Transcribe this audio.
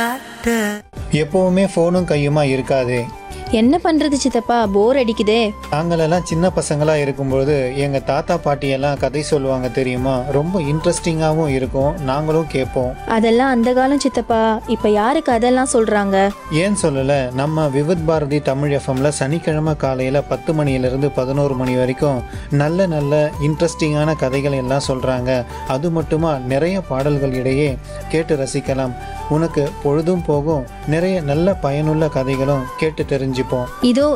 காட்ட எப்பவுமே ஃபோனும் கையுமா இருக்காதே என்ன பண்றது சித்தப்பா போர் அடிக்குதே நாங்களெல்லாம் சின்ன பசங்களா இருக்கும்பொழுது எங்க தாத்தா பாட்டியெல்லாம் கதை சொல்லுவாங்க தெரியுமா ரொம்ப இன்ட்ரெஸ்டிங்காகவும் இருக்கும் நாங்களும் கேட்போம் அதெல்லாம் அந்த காலம் சித்தப்பா இப்ப யாருக்கு அதெல்லாம் சொல்றாங்க ஏன் சொல்லல நம்ம விவித் பாரதி தமிழ் எஃப்எம்ல சனிக்கிழமை காலையில பத்து மணியிலிருந்து பதினோரு மணி வரைக்கும் நல்ல நல்ல இன்ட்ரெஸ்டிங்கான கதைகள் எல்லாம் சொல்றாங்க அது மட்டுமா நிறைய பாடல்கள் இடையே கேட்டு ரசிக்கலாம் உனக்கு பொழுதும் போகும் நிறைய நல்ல பயனுள்ள கதைகளும் கேட்டு தெரிஞ்சுப்போம் இதோ